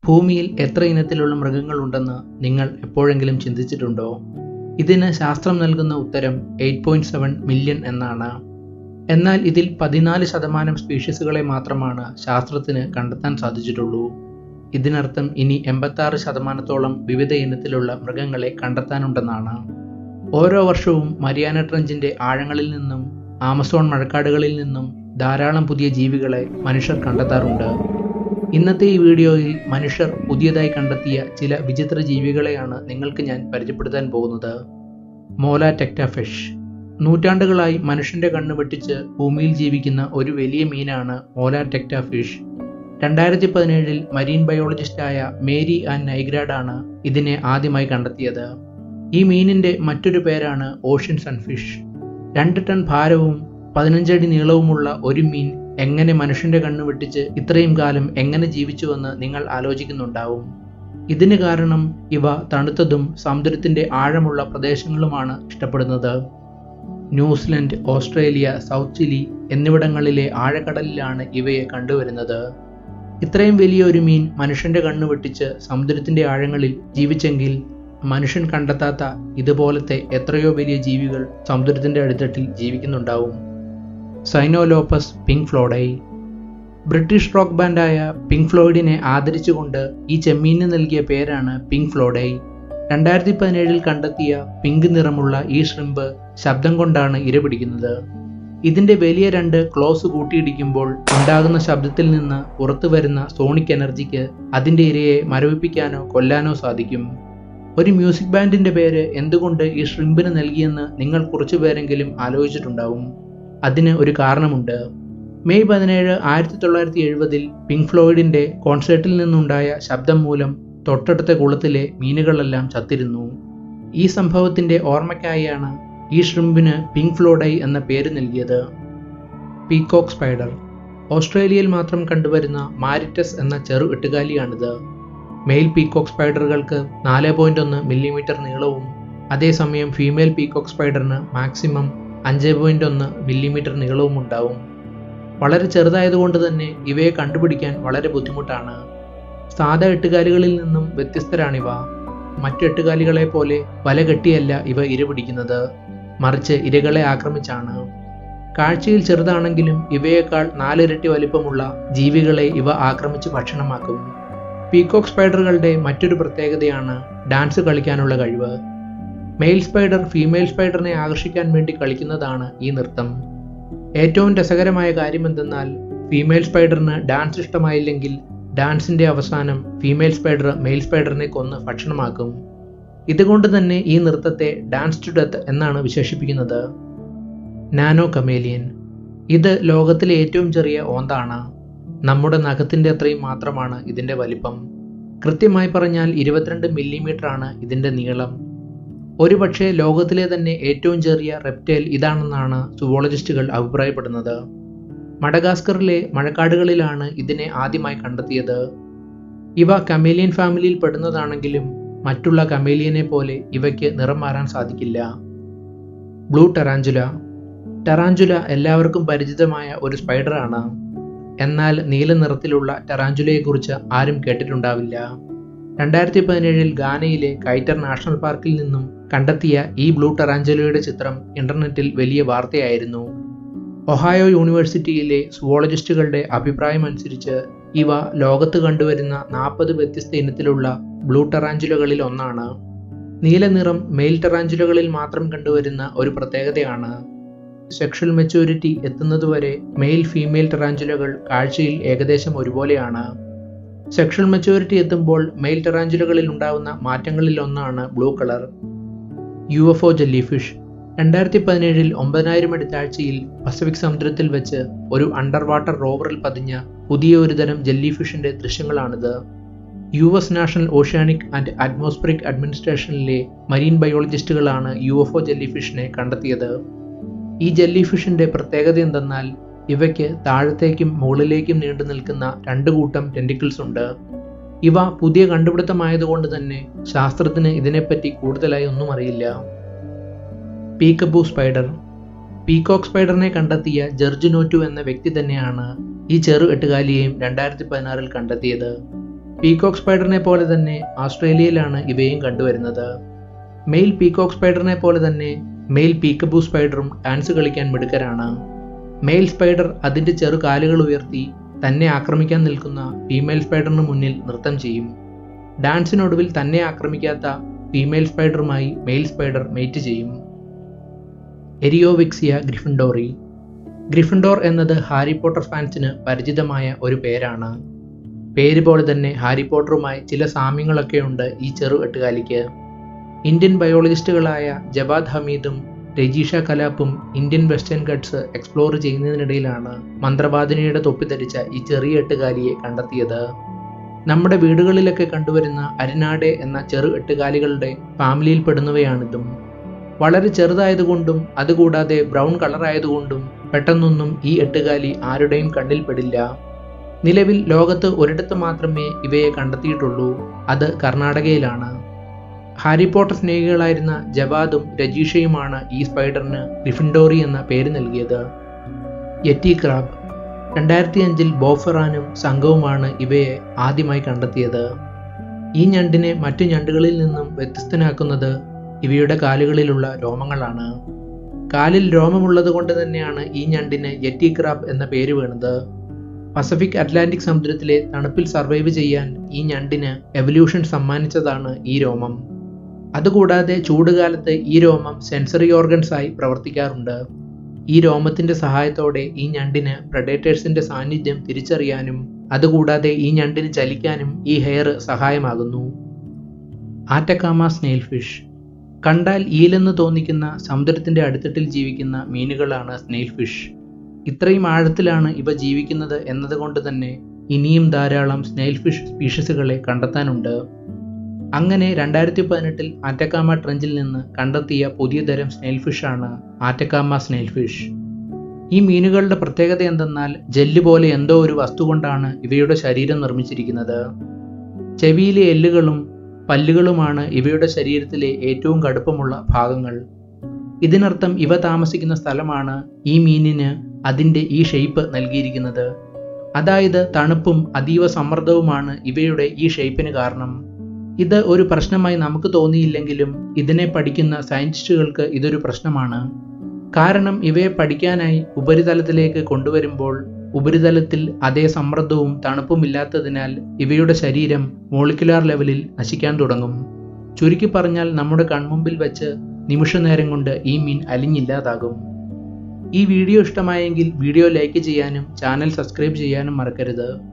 ഭൂമിയിൽ എത്ര ഇനത്തിലുള്ള മൃഗങ്ങളുണ്ടെന്ന് നിങ്ങൾ എപ്പോഴെങ്കിലും ചിന്തിച്ചിട്ടുണ്ടോ ഇതിന് ശാസ്ത്രം നൽകുന്ന ഉത്തരം എയ്റ്റ് പോയിന്റ് സെവൻ മില്യൺ എന്നാണ് എന്നാൽ ഇതിൽ പതിനാല് ശതമാനം സ്പീഷീസുകളെ മാത്രമാണ് ശാസ്ത്രത്തിന് കണ്ടെത്താൻ സാധിച്ചിട്ടുള്ളൂ ഇതിനർത്ഥം ഇനി എൺപത്താറ് ശതമാനത്തോളം വിവിധ ഇനത്തിലുള്ള മൃഗങ്ങളെ കണ്ടെത്താനുണ്ടെന്നാണ് ഓരോ വർഷവും മരിയാന ട്രഞ്ചിന്റെ ആഴങ്ങളിൽ നിന്നും ആമസോൺ മഴക്കാടുകളിൽ നിന്നും ധാരാളം പുതിയ ജീവികളെ മനുഷ്യർ കണ്ടെത്താറുണ്ട് ഇന്നത്തെ ഈ വീഡിയോയിൽ മനുഷ്യർ പുതിയതായി കണ്ടെത്തിയ ചില വിചിത്ര ജീവികളെയാണ് നിങ്ങൾക്ക് ഞാൻ പരിചയപ്പെടുത്താൻ പോകുന്നത് മോല ടെക്ടാഫിഷ് നൂറ്റാണ്ടുകളായി മനുഷ്യന്റെ കണ്ണ് വെട്ടിച്ച് ഭൂമിയിൽ ജീവിക്കുന്ന ഒരു വലിയ മീനാണ് മോല ടെക്ടാഫിഷ് രണ്ടായിരത്തി പതിനേഴിൽ മരീൻ ബയോളജിസ്റ്റായ മേരി ആൻഡ് നൈഗ്രാഡാണ് ഇതിനെ ആദ്യമായി കണ്ടെത്തിയത് ഈ മീനിന്റെ മറ്റൊരു പേരാണ് ഓഷ്യൻ സൺഫിഷ് രണ്ട് ടൺ ഭാരവും പതിനഞ്ചടി നീളവുമുള്ള ഒരു മീൻ എങ്ങനെ മനുഷ്യന്റെ കണ്ണ് വെട്ടിച്ച് ഇത്രയും കാലം എങ്ങനെ ജീവിച്ചുവെന്ന് നിങ്ങൾ ആലോചിക്കുന്നുണ്ടാവും ഇതിന് കാരണം ഇവ തണുത്തതും സമുദ്രത്തിന്റെ ആഴമുള്ള പ്രദേശങ്ങളുമാണ് ഇഷ്ടപ്പെടുന്നത് ന്യൂസിലൻഡ് ഓസ്ട്രേലിയ സൗത്ത് ചിലി എന്നിവിടങ്ങളിലെ ആഴക്കടലിലാണ് ഇവയെ കണ്ടുവരുന്നത് ഇത്രയും വലിയ ഒരു മീൻ മനുഷ്യന്റെ കണ്ണ് വെട്ടിച്ച് സമുദ്രത്തിന്റെ ആഴങ്ങളിൽ ജീവിച്ചെങ്കിൽ മനുഷ്യൻ കണ്ടെത്താത്ത ഇതുപോലത്തെ എത്രയോ വലിയ ജീവികൾ സമുദ്രത്തിന്റെ അടിത്തട്ടിൽ ജീവിക്കുന്നുണ്ടാവും Synalpheus pinkfloydi British rock ബാൻഡായ പിങ്ക് ഫ്ലോയിഡിനെ ആദരിച്ചുകൊണ്ട് ഈ ചെമ്മീന് നൽകിയ പേരാണ് പിങ്ക് ഫ്ലോഡൈ രണ്ടായിരത്തി പതിനേഴിൽ കണ്ടെത്തിയ പിങ്ക് നിറമുള്ള ഈ ഷ്രിമ്പ് ശബ്ദം കൊണ്ടാണ് ഇരപിടിക്കുന്നത് ഇതിന്റെ വലിയ രണ്ട് ക്ലോസ് കൂട്ടിയിടിക്കുമ്പോൾ ഉണ്ടാകുന്ന ശബ്ദത്തിൽ നിന്ന് പുറത്തു വരുന്ന സോണിക് എനർജിക്ക് അതിന്റെ ഇരയെ മരവിപ്പിക്കാനോ കൊല്ലാനോ സാധിക്കും ഒരു മ്യൂസിക് ബാൻഡിന്റെ പേര് എന്തുകൊണ്ട് ഈ ഷ്രിമ്പിന് നൽകിയെന്ന് നിങ്ങൾ കുറച്ചു പേരെങ്കിലും ആലോചിച്ചിട്ടുണ്ടാവും അതിന് ഒരു കാരണമുണ്ട് മെയ് പതിനേഴ് ആയിരത്തി തൊള്ളായിരത്തി എഴുപതിൽ പിങ്ക് ഫ്ലോയിഡിന്റെ കോൺസേർട്ടിൽ നിന്നുണ്ടായ ശബ്ദം മൂലം തൊട്ടടുത്ത കുളത്തിലെ മീനുകളെല്ലാം ചത്തിരുന്നു ഈ സംഭവത്തിന്റെ ഓർമ്മയ്ക്കായാണ് ഈ ഷ്രിമ്പിന് പിങ്ക് ഫ്ലോഡൈ എന്ന പേര് നൽകിയത് പീകോക്ക് സ്പൈഡർ ഓസ്ട്രേലിയയിൽ മാത്രം കണ്ടുവരുന്ന മാരിറ്റസ് എന്ന ചെറു എട്ടുകാലിയാണിത് മെയിൽ പീകോക്ക് സ്പൈഡറുകൾക്ക് നാല് പോയിന്റ് ഒന്ന് മില്ലിമീറ്റർ നീളവും അതേസമയം ഫീമെയിൽ പീകോക്ക് സ്പൈഡറിന് മാക്സിമം അഞ്ച് പോയിന്റ് ഒന്ന് മില്ലിമീറ്റർ നീളവും ഉണ്ടാവും വളരെ ചെറുതായതുകൊണ്ട് തന്നെ ഇവയെ കണ്ടുപിടിക്കാൻ വളരെ ബുദ്ധിമുട്ടാണ് സാധാ എട്ടുകാലികളിൽ നിന്നും വ്യത്യസ്തരാണിവ മറ്റു എട്ടുകാലികളെ പോലെ വല കെട്ടിയല്ല ഇവ ഇര പിടിക്കുന്നത് മറിച്ച് ഇരകളെ ആക്രമിച്ചാണ് കാഴ്ചയിൽ ചെറുതാണെങ്കിലും ഇവയേക്കാൾ നാലിരട്ടി വലിപ്പമുള്ള ജീവികളെ ഇവ ആക്രമിച്ച് ഭക്ഷണമാക്കും പീകോക്ക് സ്പൈഡറുകളുടെ മറ്റൊരു പ്രത്യേകതയാണ് ഡാൻസ് കളിക്കാനുള്ള കഴിവ് മെയിൽ സ്പൈഡർ ഫീമെയിൽ സ്പൈഡറിനെ ആകർഷിക്കാൻ വേണ്ടി കളിക്കുന്നതാണ് ഈ നൃത്തം ഏറ്റവും രസകരമായ കാര്യം എന്തെന്നാൽ ഫീമെയിൽ സ്പൈഡറിന് ഡാൻസ് ഇഷ്ടമായില്ലെങ്കിൽ ഡാൻസിന്റെ അവസാനം ഫീമെയിൽ സ്പൈഡർ മെയിൽ സ്പൈഡറിനെ കൊന്ന് ഭക്ഷണമാക്കും ഇതുകൊണ്ട് തന്നെ ഈ നൃത്തത്തെ ഡാൻസ് ടു ഡെത്ത് എന്നാണ് വിശേഷിപ്പിക്കുന്നത് നാനോ കമേലിയൻ ഇത് ലോകത്തിലെ ഏറ്റവും ചെറിയ ഓന്താണ് നമ്മുടെ നഖത്തിന്റെ അത്രയും മാത്രമാണ് ഇതിന്റെ വലിപ്പം കൃത്യമായി പറഞ്ഞാൽ ഇരുപത്തിരണ്ട് മില്ലിമീറ്റർ ആണ് ഇതിന്റെ നീളം ഒരുപക്ഷെ ലോകത്തിലെ തന്നെ ഏറ്റവും ചെറിയ റെപ്റ്റൈൽ ഇതാണെന്നാണ് സുവോളജിസ്റ്റുകൾ അഭിപ്രായപ്പെടുന്നത് മഡഗാസ്കറിലെ മഴക്കാടുകളിലാണ് ഇതിനെ ആദ്യമായി കണ്ടെത്തിയത് ഇവ കമേലിയൻ ഫാമിലിയിൽ പെടുന്നതാണെങ്കിലും മറ്റുള്ള കമേലിയനെ പോലെ ഇവയ്ക്ക് നിറം മാറാൻ സാധിക്കില്ല ബ്ലൂ ടെറാഞ്ചുല ടെറാഞ്ചുല എല്ലാവർക്കും പരിചിതമായ ഒരു സ്പൈഡറാണ് എന്നാൽ നീല നിറത്തിലുള്ള ടെറാഞ്ചുലയെക്കുറിച്ച് ആരും കേട്ടിട്ടുണ്ടാവില്ല രണ്ടായിരത്തി പതിനേഴിൽ ഗാനയിലെ കൈറ്റർ നാഷണൽ പാർക്കിൽ നിന്നും കണ്ടെത്തിയ ഈ ബ്ലൂ ടെറാഞ്ചുലയുടെ ചിത്രം ഇന്റർനെറ്റിൽ വലിയ വാർത്തയായിരുന്നു ഒഹായോ യൂണിവേഴ്സിറ്റിയിലെ സുവോളജിസ്റ്റുകളുടെ അഭിപ്രായമനുസരിച്ച് ഇവ ലോകത്ത് കണ്ടുവരുന്ന നാൽപ്പത് വ്യത്യസ്ത ഇനത്തിലുള്ള ബ്ലൂ ടെറാഞ്ചുലകളിൽ ഒന്നാണ് നീല നിറം മെയിൽ ടെറാഞ്ചുലകളിൽ മാത്രം കണ്ടുവരുന്ന ഒരു പ്രത്യേകതയാണ് സെക്ഷൽ മെച്യൂരിറ്റി എത്തുന്നതുവരെ മെയിൽ ഫീമെയിൽ ടെറാഞ്ചുലകൾ കാഴ്ചയിൽ ഏകദേശം ഒരുപോലെയാണ് സെക്ഷൽ മെച്യൂരിറ്റി എത്തുമ്പോൾ മെയിൽ ടെറാഞ്ചുലകളിൽ ഉണ്ടാവുന്ന മാറ്റങ്ങളിൽ ഒന്നാണ് blue colour U F O jellyfish രണ്ടായിരത്തി പതിനേഴിൽ ഒമ്പതിനായിരം അടി താഴ്ചയിൽ പസഫിക് സമുദ്രത്തിൽ വെച്ച് ഒരു അണ്ടർ വാട്ടർ റോവറിൽ പതിഞ്ഞ പുതിയ ഒരു തരം ജെല്ലിഫിഷിന്റെ ദൃശ്യങ്ങളാണിത് U S national oceanic and atmospheric അഡ്മിനിസ്ട്രേഷനിലെ മരീൻ ബയോളജിസ്റ്റുകളാണ് യു എഫ് ഒ ജെല്ലിഫിഷിനെ കണ്ടെത്തിയത് ഈ ജെല്ലിഫിഷിന്റെ പ്രത്യേകത എന്തെന്നാൽ ഇവയ്ക്ക് താഴത്തേക്കും മുകളിലേക്കും നീണ്ടു നിൽക്കുന്ന രണ്ട് കൂട്ടം ടെൻറ്റിക്കിൾസ് ഉണ്ട് ഇവ പുതിയ കണ്ടുപിടുത്തമായതുകൊണ്ട് തന്നെ ശാസ്ത്രത്തിന് ഇതിനെപ്പറ്റി കൂടുതലായി ഒന്നും അറിയില്ല പീക്കബു സ്പൈഡർ പീകോക്ക് സ്പൈഡറിനെ കണ്ടെത്തിയ ജർജ് നോറ്റു എന്ന വ്യക്തി തന്നെയാണ് ഈ ചെറു എട്ടുകാലിയെയും രണ്ടായിരത്തി പതിനാറിൽ കണ്ടെത്തിയത് പീകോക്ക് സ്പൈഡറിനെ പോലെ തന്നെ ഓസ്ട്രേലിയയിലാണ് ഇവയും കണ്ടുവരുന്നത് മെയിൽ പീകോക്ക് സ്പൈഡറിനെ പോലെ തന്നെ മെയിൽ പീക്കബൂ സ്പൈഡറും ഡാൻസ് കളിക്കാൻ മിടുക്കരാണ് മെയിൽ സ്പൈഡർ അതിൻ്റെ ചെറു കാലുകൾ ഉയർത്തി തന്നെ ആക്രമിക്കാൻ നിൽക്കുന്ന ഫീമെയിൽ സ്പൈഡറിന് മുന്നിൽ നൃത്തം ചെയ്യും ഡാൻസിനൊടുവിൽ തന്നെ ആക്രമിക്കാത്ത ഫീമെയിൽ സ്പൈഡറുമായി മെയിൽ സ്പൈഡർ മേറ്റ് ചെയ്യും എരിയോവിക്സിയ ഗ്രിഫിൻഡോറി ഗ്രിഫിൻഡോർ എന്നത് ഹാരി പോട്ടർ ഫാൻസിന് പരിചിതമായ ഒരു പേരാണ് പേര് പോലെ തന്നെ ഹാരി പോട്ടറുമായി ചില സാമ്യങ്ങളൊക്കെയുണ്ട് ഈ ചെറു എട്ടുകാലിക്ക് ഇന്ത്യൻ ബയോളജിസ്റ്റുകളായ ജവാദ് ഹമീദും രജീഷ കലാപ്പും ഇന്ത്യൻ വെസ്റ്റേൺ ഗഡ്സ് എക്സ്പ്ലോർ ചെയ്യുന്നതിനിടയിലാണ് മന്ത്രവാദിനിയുടെ തൊപ്പി ധരിച്ച ഈ ചെറിയ എട്ടുകാലിയെ കണ്ടെത്തിയത് നമ്മുടെ വീടുകളിലൊക്കെ കണ്ടുവരുന്ന അരിനാടെ എന്ന ചെറു എട്ടുകാലികളുടെ ഫാമിലിയിൽ പെടുന്നവയാണിതും വളരെ ചെറുതായതുകൊണ്ടും അതുകൂടാതെ ബ്രൗൺ കളറായതുകൊണ്ടും പെട്ടെന്നൊന്നും ഈ എട്ടുകാലി ആരുടെയും കണ്ണിൽ പെടില്ല നിലവിൽ ലോകത്ത് ഒരിടത്ത് മാത്രമേ ഇവയെ കണ്ടെത്തിയിട്ടുള്ളൂ അത് കർണാടകയിലാണ് ഹാരി പോട്ടർ സ്നേഹികളായിരുന്ന ജവാദും രജീഷയുമാണ് ഈ സ്പൈഡറിന് ഗ്രിഫിൻഡോറി എന്ന പേര് നൽകിയത് യെറ്റി ക്രാബ് രണ്ടായിരത്തി അഞ്ചിൽ ബോഫറാനും സംഘവുമാണ് ഇവയെ ആദ്യമായി കണ്ടെത്തിയത് ഈ ഞണ്ടിനെ മറ്റു ഞണ്ടുകളിൽ നിന്നും വ്യത്യസ്തനാക്കുന്നത് ഇവയുടെ കാലുകളിലുള്ള രോമങ്ങളാണ് കാലിൽ രോമമുള്ളത് കൊണ്ട് തന്നെയാണ് ഈ ഞണ്ടിന് യെറ്റി ക്രാബ് എന്ന പേര് വീണത് പസഫിക് അറ്റ്ലാന്റിക് സമുദ്രത്തിലെ തണുപ്പിൽ സർവൈവ് ചെയ്യാൻ ഈ ഞണ്ടിന് എവല്യൂഷൻ സമ്മാനിച്ചതാണ് ഈ രോമം അതുകൂടാതെ ചൂടുകാലത്ത് ഈ രോമം സെൻസറി ഓർഗൻസ് ആയി പ്രവർത്തിക്കാറുണ്ട് ഈ രോമത്തിന്റെ സഹായത്തോടെ ഈ ഞണ്ടിന് പ്രഡേറ്റേഴ്സിന്റെ സാന്നിധ്യം തിരിച്ചറിയാനും അതുകൂടാതെ ഈ ഞണ്ടിന് ചലിക്കാനും ഈ ഹെയർ സഹായമാകുന്നു ആറ്റക്കാമ സ്നെയിൽ ഫിഷ് കണ്ടാൽ ഈലെന്ന് തോന്നിക്കുന്ന സമുദ്രത്തിന്റെ അടിത്തട്ടിൽ ജീവിക്കുന്ന മീനുകളാണ് സ്നെയിൽ ഫിഷ് ഇത്രയും ആഴത്തിലാണ് ഇവ ജീവിക്കുന്നത് എന്നതുകൊണ്ട് തന്നെ ഇനിയും ധാരാളം സ്നെയിൽ ഫിഷ് സ്പീഷീസുകളെ കണ്ടെത്താനുണ്ട് അങ്ങനെ രണ്ടായിരത്തി പതിനെട്ടിൽ ആറ്റക്കാമ ട്രഞ്ചിൽ നിന്ന് കണ്ടെത്തിയ പുതിയ തരം സ്നെയിൽ ഫിഷാണ് ആറ്റക്കാമ സ്നെയിൽ ഫിഷ് ഈ മീനുകളുടെ പ്രത്യേകത എന്തെന്നാൽ ജെല്ല് പോലെ എന്തോ ഒരു വസ്തു കൊണ്ടാണ് ഇവയുടെ ശരീരം നിർമ്മിച്ചിരിക്കുന്നത് ചെവിയിലെ എല്ലുകളും പല്ലുകളുമാണ് ഇവയുടെ ശരീരത്തിലെ ഏറ്റവും കടുപ്പമുള്ള ഭാഗങ്ങൾ ഇതിനർത്ഥം ഇവ താമസിക്കുന്ന സ്ഥലമാണ് ഈ മീനിന് അതിൻ്റെ ഈ ഷേപ്പ് നൽകിയിരിക്കുന്നത് അതായത് തണുപ്പും അതീവ സമ്മർദ്ദവുമാണ് ഇവയുടെ ഈ ഷേപ്പിന് കാരണം ഇത് ഒരു പ്രശ്നമായി നമുക്ക് തോന്നിയില്ലെങ്കിലും ഇതിനെ പഠിക്കുന്ന സയൻറ്റിസ്റ്റുകൾക്ക് ഇതൊരു പ്രശ്നമാണ് കാരണം ഇവയെ പഠിക്കാനായി ഉപരിതലത്തിലേക്ക് കൊണ്ടുവരുമ്പോൾ ഉപരിതലത്തിൽ അതേ സമ്മർദ്ദവും തണുപ്പും ഇല്ലാത്തതിനാൽ ഇവയുടെ ശരീരം മോളിക്കുലാർ ലെവലിൽ നശിക്കാൻ തുടങ്ങും ചുരുക്കി പറഞ്ഞാൽ നമ്മുടെ കൺമുമ്പിൽ വെച്ച് നിമിഷനേരം കൊണ്ട് ഈ മീൻ അലിഞ്ഞില്ലാതാകും ഈ വീഡിയോ ഇഷ്ടമായെങ്കിൽ വീഡിയോ ലൈക്ക് ചെയ്യാനും ചാനൽ സബ്സ്ക്രൈബ് ചെയ്യാനും മറക്കരുത്